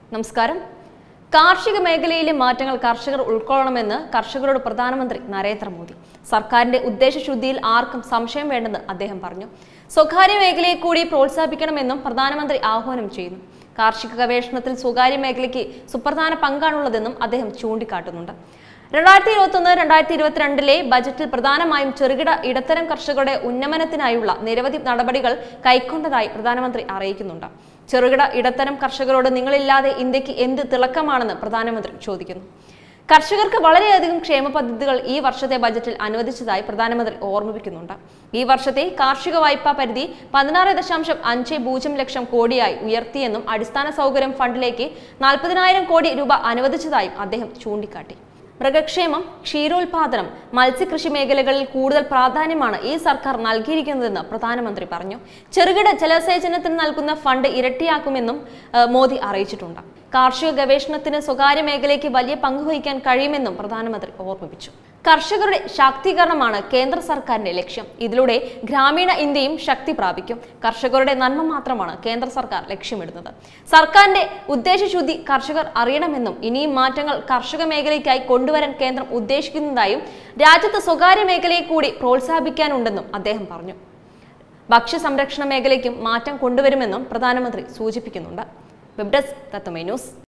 നമസ്കാരം കാർഷിക മേഖലയിലെ മാറ്റങ്ങൾ കർഷകർ ഉൾക്കൊള്ളണമെന്ന് കർഷകരോട് പ്രധാനമന്ത്രി നരേന്ദ്രമോദി സർക്കാരിന്റെ ഉദ്ദേശശുദ്ധിയിൽ ആർക്കും സംശയം വേണ്ടെന്ന് അദ്ദേഹം പറഞ്ഞു സ്വകാര്യ മേഖലയെ കൂടി പ്രോത്സാഹിപ്പിക്കണമെന്നും പ്രധാനമന്ത്രി ആഹ്വാനം ചെയ്യുന്നു കാർഷിക ഗവേഷണത്തിൽ സ്വകാര്യ മേഖലയ്ക്ക് സുപ്രധാന പങ്കാണുള്ളതെന്നും അദ്ദേഹം ചൂണ്ടിക്കാട്ടുന്നുണ്ട് രണ്ടായിരത്തി ഇരുപത്തൊന്ന് രണ്ടായിരത്തി ഇരുപത്തിരണ്ടിലെ ബജറ്റിൽ പ്രധാനമായും ചെറുകിട ഇടത്തരം കർഷകരുടെ ഉന്നമനത്തിനായുള്ള നിരവധി നടപടികൾ കൈക്കൊണ്ടതായി പ്രധാനമന്ത്രി അറിയിക്കുന്നുണ്ട് ചെറുകിട ഇടത്തരം കർഷകരോട് നിങ്ങളില്ലാതെ ഇന്ത്യക്ക് എന്ത് തിളക്കമാണെന്ന് പ്രധാനമന്ത്രി ചോദിക്കുന്നു കർഷകർക്ക് വളരെയധികം ക്ഷേമ പദ്ധതികൾ ഈ വർഷത്തെ ബജറ്റിൽ അനുവദിച്ചതായി പ്രധാനമന്ത്രി ഓർമ്മിപ്പിക്കുന്നുണ്ട് ഈ വർഷത്തെ കാർഷിക വായ്പാ പരിധി പതിനാറ് ദശാംശം അഞ്ച് പൂജ്യം ലക്ഷം കോടിയായി ഉയർത്തിയെന്നും അടിസ്ഥാന സൗകര്യം ഫണ്ടിലേക്ക് നാൽപ്പതിനായിരം കോടി രൂപ അനുവദിച്ചതായും അദ്ദേഹം ചൂണ്ടിക്കാട്ടി മൃഗക്ഷേമം ക്ഷീരോത്പാദനം മത്സ്യകൃഷി മേഖലകളിൽ കൂടുതൽ പ്രാധാന്യമാണ് ഈ സർക്കാർ നൽകിയിരിക്കുന്നതെന്ന് പ്രധാനമന്ത്രി പറഞ്ഞു ചെറുകിട ജലസേചനത്തിന് നൽകുന്ന ഫണ്ട് ഇരട്ടിയാക്കുമെന്നും ഏഹ്, മോദി അറിയിച്ചിട്ടുണ്ട് കാർഷിക ഗവേഷണത്തിന് സ്വകാര്യ മേഖലയ്ക്ക് വലിയ പങ്ക് വഹിക്കാൻ കഴിയുമെന്നും പ്രധാനമന്ത്രി ഓർമ്മിപ്പിച്ചു കർഷകരുടെ ശാക്തീകരണമാണ് കേന്ദ്ര സർക്കാരിന്റെ ലക്ഷ്യം ഇതിലൂടെ ഗ്രാമീണ ഇന്ത്യയും ശക്തി പ്രാപിക്കും കർഷകരുടെ നന്മ മാത്രമാണ് കേന്ദ്ര സർക്കാർ ലക്ഷ്യമിടുന്നത് സർക്കാരിന്റെ ഉദ്ദേശശുദ്ധി കർഷകർ അറിയണമെന്നും ഇനിയും മാറ്റങ്ങൾ കർഷക മേഖലയ്ക്കായി കൊണ്ടുവരാൻ കേന്ദ്രം ഉദ്ദേശിക്കുന്നതായും രാജ്യത്ത് സ്വകാര്യ മേഖലയെ കൂടി പ്രോത്സാഹിപ്പിക്കാനുണ്ടെന്നും അദ്ദേഹം പറഞ്ഞു ഭക്ഷ്യ സംരക്ഷണ മേഖലയ്ക്കും മാറ്റം കൊണ്ടുവരുമെന്നും പ്രധാനമന്ത്രി സൂചിപ്പിക്കുന്നുണ്ട് വെബ് ഡെസ്ക് തത്വമേ ന്യൂസ്